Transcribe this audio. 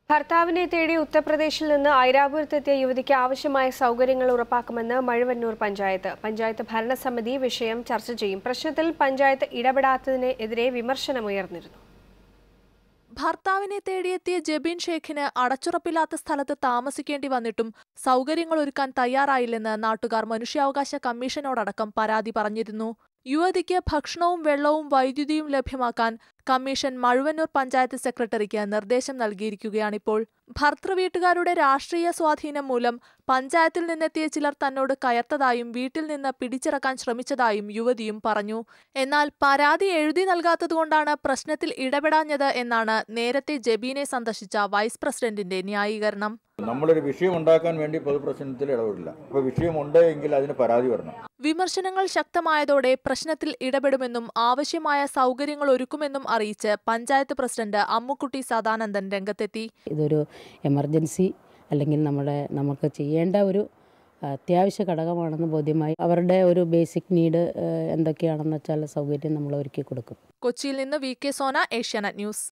ഭർത്താവിനെ തേടി ഉത്തർപ്രദേശിൽ നിന്ന് ഐരാപുരത്തെത്തിയ യുവതിക്ക് ആവശ്യമായ സൗകര്യങ്ങൾ ഉറപ്പാക്കുമെന്ന് മഴുവന്നൂർ പഞ്ചായത്ത് പഞ്ചായത്ത് ഭരണസമിതി വിഷയം ചർച്ച ചെയ്യും പ്രശ്നത്തിൽ പഞ്ചായത്ത് ഇടപെടാത്തതിനെതിരെ വിമർശനമുയർന്നിരുന്നു ഭർത്താവിനെ തേടിയെത്തിയ ജബീൻ ഷേഖിന് അടച്ചുറപ്പില്ലാത്ത സ്ഥലത്ത് താമസിക്കേണ്ടി വന്നിട്ടും സൗകര്യങ്ങൾ ഒരുക്കാൻ തയ്യാറായില്ലെന്ന് നാട്ടുകാർ മനുഷ്യാവകാശ കമ്മീഷനോടടക്കം പരാതി പറഞ്ഞിരുന്നു യുവതിക്ക് ഭക്ഷണവും വെള്ളവും വൈദ്യുതിയും ലഭ്യമാക്കാൻ കമ്മീഷൻ മഴുവന്നൂർ പഞ്ചായത്ത് സെക്രട്ടറിക്ക് നിർദ്ദേശം നൽകിയിരിക്കുകയാണിപ്പോൾ ഭർത്തൃവീട്ടുകാരുടെ രാഷ്ട്രീയ സ്വാധീനം മൂലം പഞ്ചായത്തിൽ നിന്നെത്തിയ ചിലർ തന്നോട് കയർത്തതായും വീട്ടിൽ നിന്ന് പിടിച്ചിറക്കാൻ ശ്രമിച്ചതായും യുവതിയും പറഞ്ഞു എന്നാൽ പരാതി എഴുതി നൽകാത്തതുകൊണ്ടാണ് പ്രശ്നത്തിൽ ഇടപെടാഞ്ഞത് എന്നാണ് നേരത്തെ ജബീനെ സന്ദർശിച്ച വൈസ് പ്രസിഡന്റിന്റെ ന്യായീകരണം നമ്മളൊരു വിഷയം ഉണ്ടാക്കാൻ വേണ്ടി പൊതുപ്രശ്നത്തിൽ ഇടപെടില്ല അപ്പോൾ വിഷയമുണ്ട് എങ്കിൽ അതിന് പരാതി വരണം വിമർശനങ്ങൾ ശക്തമായതോടെ പ്രശ്നത്തിൽ ഇടപെടുമെന്നും ആവശ്യമായ സൗകര്യങ്ങൾ ഒരുക്കുമെന്നും അറിയിച്ച് പഞ്ചായത്ത് പ്രസിഡന്റ് അമ്മുക്കുട്ടി സദാനന്ദൻ രംഗത്തെത്തി ഇതൊരു എമർജൻസി അല്ലെങ്കിൽ നമ്മുടെ നമുക്ക് ചെയ്യേണ്ട ഒരു അത്യാവശ്യ ഘടകമാണെന്ന് ബോധ്യമായി അവരുടെ ഒരു ബേസിക് നീഡ് എന്തൊക്കെയാണെന്ന് വെച്ചാൽ സൗകര്യം നമ്മൾ ഒരുക്കി കൊടുക്കും കൊച്ചിയിൽ നിന്ന് V K Sona Asianet news